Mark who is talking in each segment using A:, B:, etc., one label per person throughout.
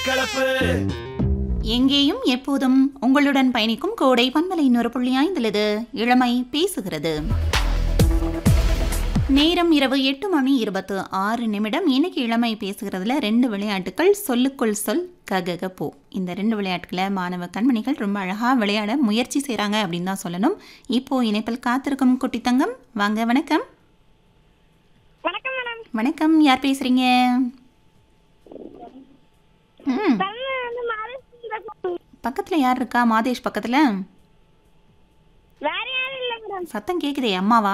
A: கலப்பு
B: எங்கேயும் எப்போதும் உங்களுடன் பயணிக்கும் கோடை பன்மலை இன்னொரு புள்ளி ஐந்திலது இளமை பேசுகிறது நேரம் இரவு எட்டு மணி இருபத்து ஆறு நிமிடம் இன்னைக்கு இளமை பேசுகிறதுல ரெண்டு விளையாட்டுகள் சொல்லுக்குள் சொல் ககக போ இந்த ரெண்டு விளையாட்டுகளை மாணவ கண்மணிகள் ரொம்ப அழகாக விளையாட முயற்சி செய்கிறாங்க அப்படின்னு தான் சொல்லணும் இப்போ இணைப்பில் காத்திருக்கும் குட்டி தங்கம் வாங்க வணக்கம்
C: வணக்கம் மேடம்
B: வணக்கம் யார் பேசுறீங்க ம்
C: தமிழ் வந்து மகாராஷ்டிரா
B: பக்கத்தில் யார் இருக்கா மாதேஷ் பக்கத்தில்
C: வேற யாரும் இல்ல மேடம்
B: சத்தம் கேட்குதே அம்மாவா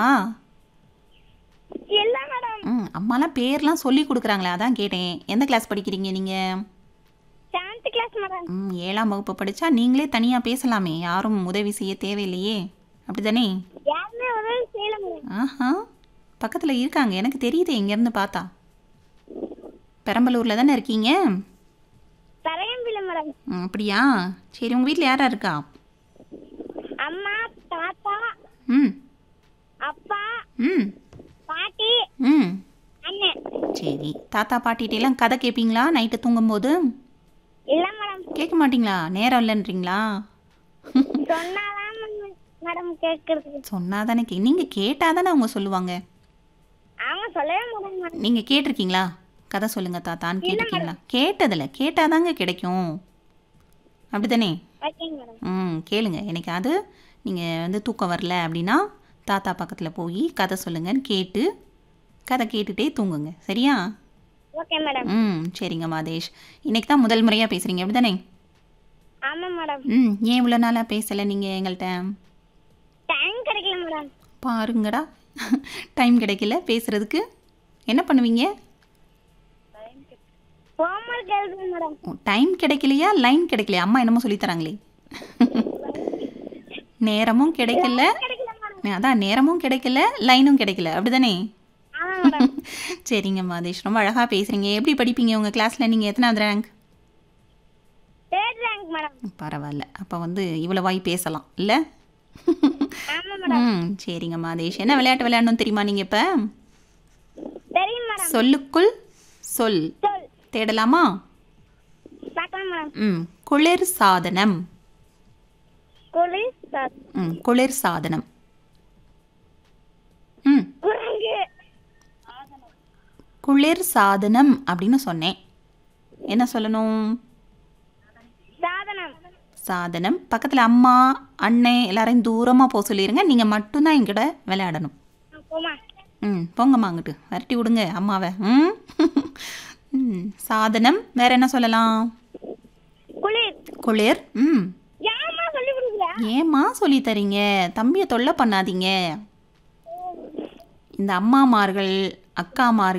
C: இல்ல மேடம்
B: ம் அம்மாலாம் பேர்லாம் சொல்லி கொடுக்குறாங்களே அதான் கேட்டேன் எந்த கிளாஸ் படிக்கிறீங்க நீங்கள்
C: செவன்த் கிளாஸ் மேடம்
B: ம் ஏழாம் வகுப்பு படித்தா நீங்களே தனியாக பேசலாமே யாரும் உதவி செய்ய தேவையில்லையே அப்படி தானே
C: யாருமே உதவி செய்யல மேடம்
B: ஆஹா பக்கத்தில் இருக்காங்க எனக்கு தெரியுது இங்கேருந்து பார்த்தா பெரம்பலூரில் தானே இருக்கீங்க
C: தரையம்பில்ல மேடம்
B: ம், அப்படியா சரி உங்கள் வீட்டில் யாரா இருக்கா
C: அம்மா தாத்தா
B: ம்
C: அப்பா
B: ம்
C: பாட்டி
B: ம்
C: அண்ணன்
B: சரி தாத்தா பாட்டிகிட்டெல்லாம் கதை கேட்பீங்களா நைட்டு தூங்கும்போது
C: இல்ல மேடம்
B: கேட்க மாட்டீங்களா நேரம் இல்லைன்றீங்களா
C: சொன்னாதான் மேடம் கேக்குறது
B: சொன்னா தானே கே நீங்கள் கேட்டால் தானே அவங்க சொல்லுவாங்க
C: அவங்க சொல்லவே மாட்டாங்க மேடம்
B: நீங்கள் கேட்டிருக்கீங்களா கதை சொல்லுங்க தாத்தான்னு கேட்டிருக்கீங்களா கேட்டதில்ல கேட்டாதாங்க கிடைக்கும் அப்படி தானே
C: ஓகேங்க மேடம்
B: ம் கேளுங்க எனக்கு அது நீங்கள் வந்து தூக்கம் வரல அப்படின்னா தாத்தா பக்கத்தில் போய் கதை சொல்லுங்கன்னு கேட்டு கதை கேட்டுட்டே தூங்குங்க சரியா
C: ஓகே மேடம்
B: ம் சரிங்க மாதேஷ் இன்னைக்கு தான் முதல் முறையாக பேசுகிறீங்க அப்படி தானே
C: ஆமா மேடம்
B: ம் ஏன் இவ்வளோ நாளாக பேசலை நீங்கள் எங்கள்கிட்ட
C: டைம் கிடைக்கல மேடம்
B: பாருங்கடா டைம் கிடைக்கல பேசுகிறதுக்கு என்ன பண்ணுவீங்க
C: ஹோம்ஒர்க் எழுதுங்க மேடம்
B: டைம் கிடைக்கலையா லைன் கிடைக்கலையா அம்மா என்னமோ சொல்லித் தராங்களே நேரமும் கிடைக்கல
C: கிடைக்கல மேடம்
B: அதான் நேரமும் கிடைக்கல லைனும் கிடைக்கல அப்படிதானே
C: ஆமா மேடம்
B: சரிங்க மாதேஷ் ரொம்ப அழகாக பேசுகிறீங்க எப்படி படிப்பீங்க உங்கள் கிளாஸில் நீங்கள் எத்தனாவது ரேங்க்
C: தேர்ட் ரேங்க் மேடம்
B: பரவாயில்ல அப்போ வந்து இவ்வளோ வாய் பேசலாம் இல்லை
C: ஆமா மேடம்
B: ம் சரிங்க மாதேஷ் என்ன விளையாட்டு விளையாடணும் தெரியுமா நீங்கள் இப்போ
C: தெரியும் மேடம்
B: சொல்லுக்குள் சொல்
C: சொல்
B: தேடலாமா
C: பார்க்கலாம் மேடம்
B: ம் குளிர் சாதனம்
C: குளிர் சாத்
B: ம் குளிர் சாதனம் ம்
C: குரங்கு
B: குளிர் சாதனம் அப்படின்னு சொன்னேன் என்ன சொல்லணும்
C: சாதனம்
B: சாதனம் பக்கத்தில் அம்மா அண்ணன் எல்லாரையும் தூரமாக போக சொல்லிடுங்க நீங்கள் மட்டும்தான் என்கிட்ட விளையாடணும்
C: போமா
B: ம் போங்கம்மா அங்கிட்டு விரட்டி விடுங்க அம்மாவை ம் ம் சாதனம் வேற என்ன சொல்லலாம்
C: குளிர்
B: குளிர் ம்
C: ஏமா சொல்லி கொடுக்குற
B: ஏம்மா சொல்லி தரீங்க தம்பியை தொல்லை பண்ணாதீங்க இந்த அம்மாமார்கள் அக்காமார்கள்